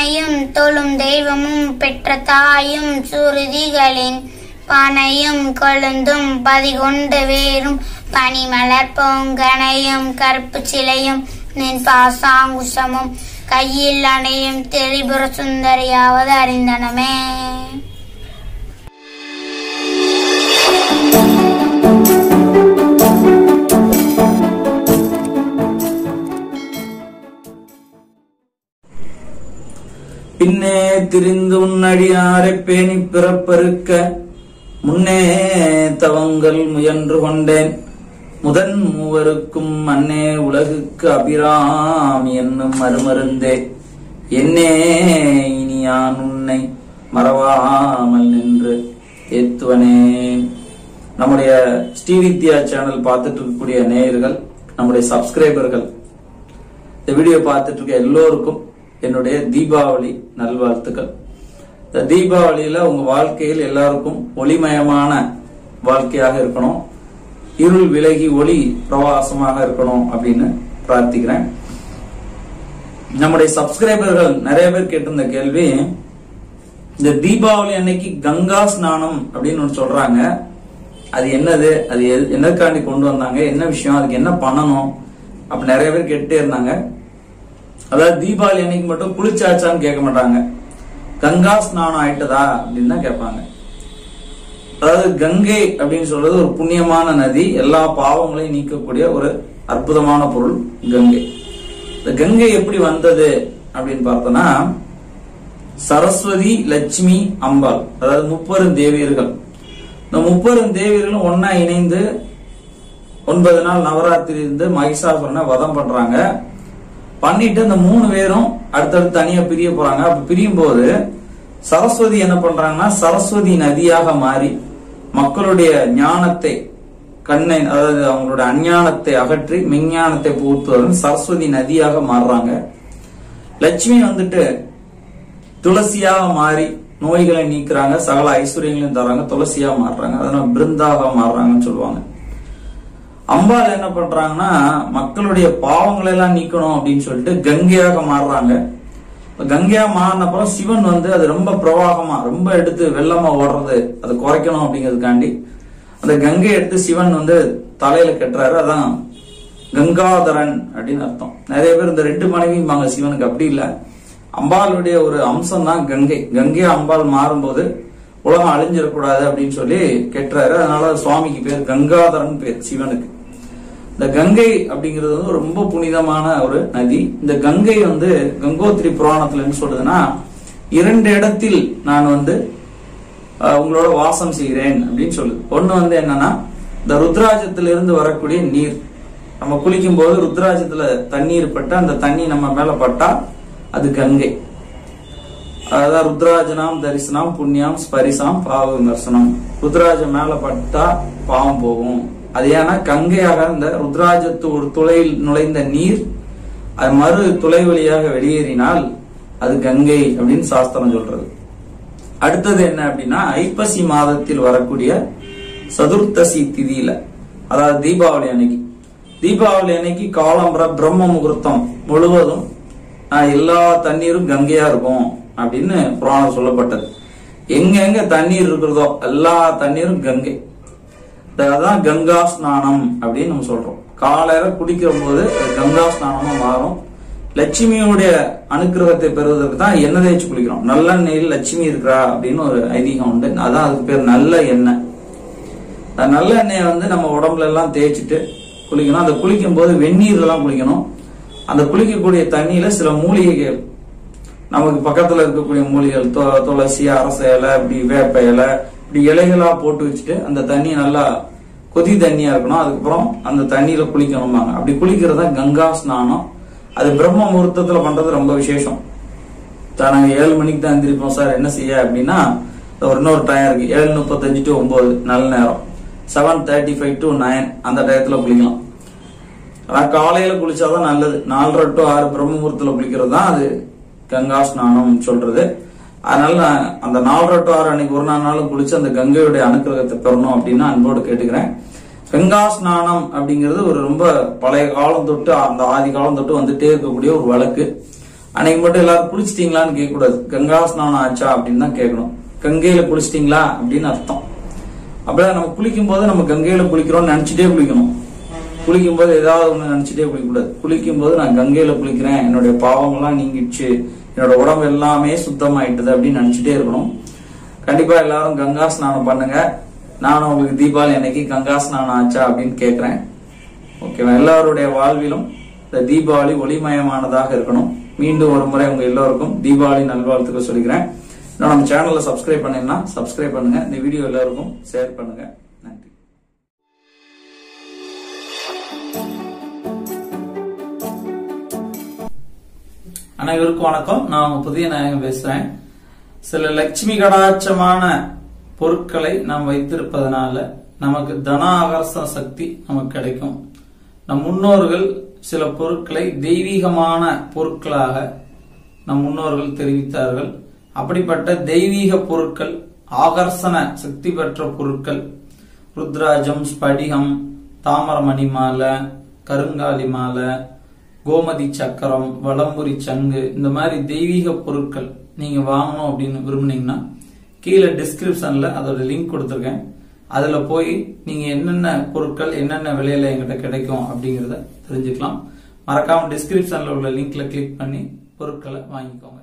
யானையும் தொழும் தெய்வமும் பெற்ற தாயும் சுருதிகளின் பனையும் கொழுந்தும் பதிகொண்டு வேறும் பனிமலர் பூங்கனையும் கருப்பு சிலையும் நின் பாசாங்குசமும் கையில் அணையும் திரிபுர சுந்தரியாவது அறிந்தனமே பின்னே திரிந்து உன்னடியாரைப் பேணிப் பிறப்பறுக்க முன்னே தவங்கள் முயன்று கொண்டேன் முதன் மூவருக்கும் அன்னே உலகுக்கு அபிராமி என்னும் மறுமருந்தே என்னே இனி யான் உன்னை மறவாமல் நின்று ஏத்துவனே நம்முடைய ஸ்ரீவித்யா சேனல் பார்த்துட்டு இருக்கக்கூடிய நேயர்கள் நம்முடைய சப்ஸ்கிரைபர்கள் இந்த வீடியோ பார்த்துட்டு இருக்க எல்லோருக்கும் என்னுடைய தீபாவளி நல்வாழ்த்துக்கள் இந்த தீபாவளியில உங்க வாழ்க்கையில் எல்லாருக்கும் ஒளிமயமான வாழ்க்கையாக இருக்கணும் இருள் விலகி ஒளி பிரவாசமாக இருக்கணும் அப்படின்னு பிரார்த்திக்கிறேன் நம்முடைய சப்ஸ்கிரைபர்கள் நிறைய பேர் கேட்டிருந்த கேள்வி இந்த தீபாவளி அன்னைக்கு கங்கா ஸ்நானம் அப்படின்னு ஒன்று சொல்றாங்க அது என்னது அது எது- என்னதுக்காண்டி கொண்டு வந்தாங்க என்ன விஷயம் அதுக்கு என்ன பண்ணணும் அப்படி நிறைய பேர் கேட்டே இருந்தாங்க அதாவது தீபாவளி அன்னைக்கு மட்டும் குளிச்சாச்சான்னு கேட்க மாட்டாங்க கங்கா ஸ்நானம் ஆயிட்டதா அப்படின்னு தான் கேட்பாங்க அதாவது கங்கை அப்படின்னு சொல்றது ஒரு புண்ணியமான நதி எல்லா பாவங்களையும் நீக்கக்கூடிய ஒரு அற்புதமான பொருள் கங்கை இந்த கங்கை எப்படி வந்தது அப்படின்னு பார்த்தோம்னா சரஸ்வதி லட்சுமி அம்பாள் அதாவது முப்பெரும் தேவியர்கள் இந்த முப்பெரும் தேவியர்களும் ஒன்னா இணைந்து ஒன்பது நாள் நவராத்திரி இருந்து மகிஷாசுரனை வதம் பண்றாங்க பண்ணிட்டு இந்த மூணு பேரும் அடுத்தடுத்து தனியா பிரிய போறாங்க அப்ப பிரியும் போது சரஸ்வதி என்ன பண்றாங்கன்னா சரஸ்வதி நதியாக மாறி மக்களுடைய ஞானத்தை கண்ணை அதாவது அவங்களோட அஞ்ஞானத்தை அகற்றி மெஞ்ஞானத்தை புகுத்துவதன் சரஸ்வதி நதியாக மாறுறாங்க லட்சுமி வந்துட்டு துளசியாக மாறி நோய்களை நீக்குறாங்க சகல ஐஸ்வர்யங்களையும் தராங்க துளசியா மாறுறாங்க அதனால பிருந்தாக மாறுறாங்கன்னு சொல்லுவாங்க அம்பாள் என்ன பண்றாங்கன்னா மக்களுடைய பாவங்களை எல்லாம் நீக்கணும் அப்படின்னு சொல்லிட்டு கங்கையாக மாறுறாங்க இப்ப கங்கையா மாறினப்புறம் சிவன் வந்து அது ரொம்ப பிரவாகமா ரொம்ப எடுத்து வெள்ளமா ஓடுறது அதை குறைக்கணும் அப்படிங்கிறதுக்காண்டி அந்த கங்கை எடுத்து சிவன் வந்து தலையில கட்டுறாரு அதான் கங்காதரன் அப்படின்னு அர்த்தம் நிறைய பேர் இந்த ரெண்டு மனைவிம்பாங்க சிவனுக்கு அப்படி இல்ல அம்பாளுடைய ஒரு அம்சம் தான் கங்கை கங்கையா அம்பாள் மாறும்போது உலகம் அழிஞ்சிடக்கூடாது அப்படின்னு சொல்லி கெட்டுறாரு அதனால சுவாமிக்கு பேர் கங்காதரன் பேர் சிவனுக்கு இந்த கங்கை அப்படிங்கிறது வந்து ரொம்ப புனிதமான ஒரு நதி இந்த கங்கை வந்து கங்கோத்திரி புராணத்துல என்ன சொல்றதுன்னா இரண்டு இடத்தில் நான் வந்து அஹ், உங்களோட வாசம் செய்கிறேன் அப்படின்னு சொல்லுது ஒண்ணு வந்து என்னன்னா இந்த ருத்ராஜத்திலிருந்து வரக்கூடிய நீர் நம்ம குளிக்கும் போது ருத்ராஜத்துல தண்ணீர் பட்டா அந்த தண்ணி நம்ம மேல பட்டா அது கங்கை அதான் ருத்ராஜனாம் தரிசனம் புண்ணியம் ஸ்பரிசாம் பாவ விமர்சனம் ருத்ராஜம் மேல பட்டா பாவம் போகும் அது ஏன்னா கங்கையாக இந்த ருத்ராஜத்து ஒரு துளையில் நுழைந்த நீர் அது மறு துளை வழியாக வெளியேறினால் அது கங்கை அப்படின்னு சாஸ்திரம் சொல்றது அடுத்தது என்ன அப்படின்னா ஐப்பசி மாதத்தில் வரக்கூடிய சதுர்த்தசி திதியில அதாவது தீபாவளி அன்னைக்கு தீபாவளி அன்னைக்கு காலம்பர பிரம்ம முகூர்த்தம் முழுவதும் ஆஹ், எல்லா தண்ணீரும் கங்கையா இருக்கும் அப்படின்னு புராணம் சொல்லப்பட்டது எங்க எங்க தண்ணீர் இருக்கிறதோ எல்லா தண்ணீரும் கங்கை இந்த அதான் கங்கா ஸ்நானம் அப்படின்னு நம்ம சொல்றோம் காலையில குடிக்கிற போது அது கங்கா ஸ்நானமா மாறும் லட்சுமியுடைய அனுக்கிரகத்தை பெறுவதற்கு தான் எண்ணெய் தேய்ச்சி குளிக்கிறோம் நல்லெண்ணெயில் லட்சுமி இருக்கிறா அப்படின்னு ஒரு ஐதீகம் உண்டு அதான் அதுக்கு பேர் நல்ல எண்ணெய் அந்த நல்ல எண்ணெயை வந்து நம்ம உடம்புல எல்லாம் தேய்ச்சிட்டு குளிக்கணும் அந்த குளிக்கும் போது வெந்நீர்ல எல்லாம் குளிக்கணும் அந்த குளிக்கக்கூடிய தண்ணியில சில மூலிகைகள் நமக்கு பக்கத்துல இருக்கக்கூடிய மூலிகைகள் தொ- துளசி அரச இலை இப்படி வேப்ப இலை இப்படி இலைகளா போட்டு வச்சுட்டு அந்த தண்ணி நல்லா கொதி தண்ணியா இருக்கணும் அதுக்கப்புறம் அந்த தண்ணியில குளிக்கணும்பாங்க அப்படி குளிக்கிறது தான் கங்கா ஸ்நானம் அது பிரம்ம முகூர்த்தத்துல பண்றது ரொம்ப விசேஷம் சார் நாங்க ஏழு மணிக்கு தான் எந்திரிப்போம் சார் என்ன செய்ய அப்படின்னா ஒரு இன்னொரு டைம் இருக்கு ஏழு முப்பத்தஞ்சு டு ஒன்பது நல்ல நேரம் seven thirty five to nine அந்த டயத்துல குளிக்கலாம் ஆனா காலையில குளிச்சாதான் நல்லது நாலரை டு ஆறு பிரம்ம முகூர்த்தத்துல குளிக்கிறது தான் அது கங்கா ஸ்நானம் சொல்றது அதனால நான் அந்த நாலரை டு ஆறு அன்னைக்கு ஒரு நாள் நாளும் குளிச்சு அந்த கங்கையுடைய அனுக்கிரகத்தை பெறணும் அப்படின்னு அன்போடு கேட்டுக்கிறேன் கங்கா ஸ்நானம் அப்படிங்கிறது ஒரு ரொம்ப பழைய காலம் தொட்டு அந்த ஆதி காலம் தொட்டு வந்துட்டே இருக்கக்கூடிய ஒரு வழக்கு அன்னைக்கு மட்டும் எல்லாரும் குளிச்சிட்டீங்களான்னு கேட்க கூடாது கங்கா ஸ்நானம் ஆச்சா அப்படின்னு தான் கேட்கணும் கங்கையில குளிச்சிட்டீங்களா அப்படின்னு அர்த்தம் அப்படியே நம்ம குளிக்கும் போது நம்ம கங்கையில குளிக்கிறோம்னு நினைச்சிட்டே குளிக்கணும் குளிக்கும் போது ஏதாவது ஒண்ணு நினைச்சிட்டே குளிக்கக்கூடாது குளிக்கும் போது நான் கங்கையில குளிக்கிறேன் என்னுடைய பாவங்கள்லாம் நீங்கிடுச்சு என்னோட உடம்பு எல்லாமே சுத்தமாயிட்டுது அப்படின்னு நினைச்சிட்டே இருக்கணும் கண்டிப்பா எல்லாரும் கங்கா ஸ்நானம் பண்ணுங்க நானும் உங்களுக்கு தீபாவளி அன்னைக்கு கங்கா ஸ்நானம் ஆச்சா அப்படின்னு கேட்கிறேன் ஓகேவா எல்லாருடைய வாழ்விலும் இந்த தீபாவளி ஒளிமயமானதாக இருக்கணும் மீண்டும் ஒரு முறை உங்க எல்லோருக்கும் தீபாவளி நல்வாழ்த்துக்கள் சொல்லிக்கிறேன் இன்னும் நம்ம சேனல்ல சப்ஸ்கிரைப் பண்ணீங்கன்னா சப்ஸ்கிரைப் பண்ணுங்க இந்த வீடியோ எல்லாருக்கும் ஷேர் பண்ணுங்க நன்றி அனைவருக்கும் வணக்கம் நான் உங்க புதிய நாயகம் பேசுறேன் சில லட்சுமி கடாட்சமான பொருட்களை நாம் வைத்திருப்பதனால நமக்கு தன ஆகர்ஷண சக்தி நமக்கு கிடைக்கும் நம் முன்னோர்கள் சில பொருட்களை தெய்வீகமான பொருட்களாக நம் முன்னோர்கள் தெரிவித்தார்கள் அப்படிப்பட்ட தெய்வீக பொருட்கள் ஆகர்ஷண சக்தி பெற்ற பொருட்கள் ருத்ராஜம் ஸ்படிகம் தாமரமணி மாலை கருங்காலி மாலை கோமதி சக்கரம் வலம்புரி சங்கு இந்த மாதிரி தெய்வீக பொருட்கள் நீங்க வாங்கணும் அப்படின்னு விரும்புனீங்கன்னா கீழே டிஸ்கிரிப்ஷன்ல அதோட லிங்க் கொடுத்துருக்கேன் அதுல போய் நீங்க என்னென்ன பொருட்கள் என்னென்ன விலையில எங்கிட்ட கிடைக்கும் அப்படிங்கறத தெரிஞ்சுக்கலாம் மறக்காம டிஸ்கிரிப்ஷன்ல உள்ள லிங்க்ல கிளிக் பண்ணி பொருட்களை வாங்கிக்கோங்க